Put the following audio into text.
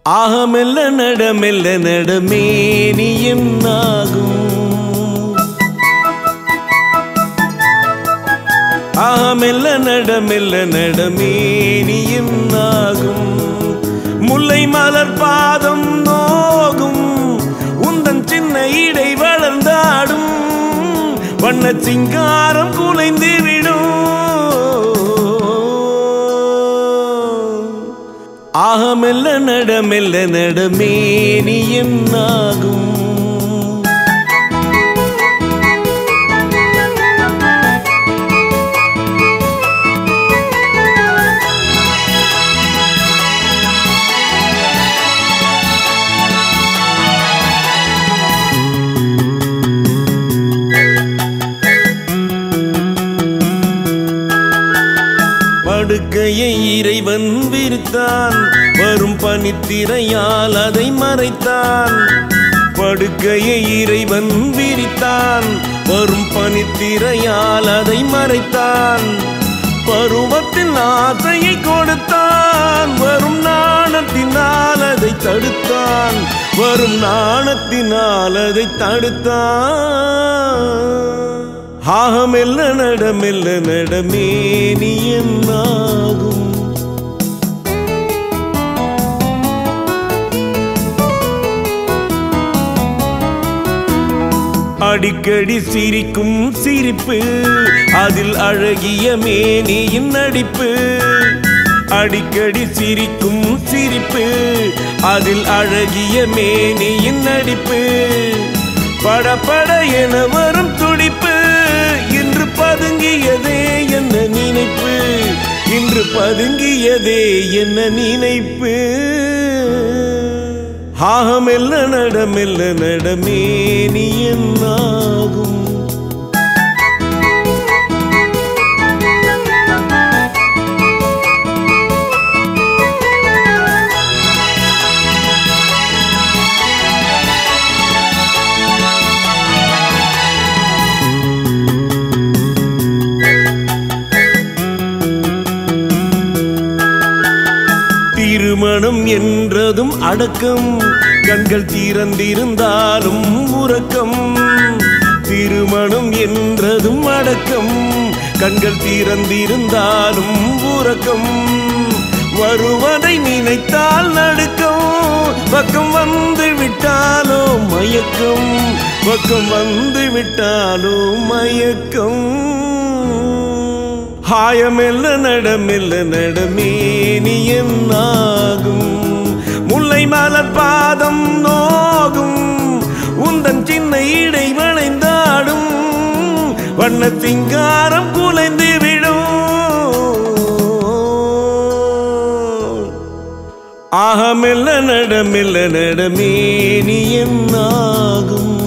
ஆக மெல்ல நட மெல்ல நடமேனி என்னாகும் ஆக மெல்ல நட மெல்ல நடமேனி என்னாகும் முல்லை மலர் பாதம் நோகும் உந்தன் சின்ன இடை வளர்ந்தாடும் வண்ண சிங்காரம் குலைந்து விடும் ஆக மெல்ல நட மெல்ல நடமேனி என்னாகும் படுக்கையை இறைவன் விரித்தான் வரும் பனித்திரையால் அதை மறைத்தான் படுக்கையை இறைவன் விரித்தான் வரும் பனித்திரையால் அதை மறைத்தான் பருவத்தின் ஆசையை கொடுத்தான் வரும் நாணத்தினால் அதை தடுத்தான் வரும் நாணத்தினால் அதை தடுத்தான் ஆகமெல்ல நடமெல்ல நடமேனி என்னாகும் அடிக்கடி சிரிக்கும் சிரிப்பு அதில் அழகிய மேனியின் நடிப்பு அடிக்கடி சிரிக்கும் சிரிப்பு அதில் அழகிய மேனியின் நடிப்பு படபட என வரும் துடிப்பு இன்று பதுங்கியதே என்ன நினைப்பு இன்று பதுங்கியதே என்ன நினைப்பு ஆகமெல்ல நடமெல்ல நடமேனி என்னாகும் திருமணம் என்றதும் அடக்கம் கண்கள் திறந்திருந்தாலும் உறக்கம் திருமணம் என்றதும் அடக்கம் கண்கள் திறந்திருந்தாலும் உறக்கம் வருவதை நினைத்தால் நடுக்கம் பக்கம் வந்து விட்டாலோ மயக்கம் பக்கம் வந்து விட்டாலோ மயக்கம் ஹாயமெல்ல நடமெல்ல நடமேனி என்னாகும் முல்லை மலர் பாதம் நோகும் உந்தன் சின்ன இடை வளைந்தாடும் வண்ண சிங்காரம் குலைந்து விடும் ஆகமெல்ல நடமெல்ல நடமேனி என்னாகும்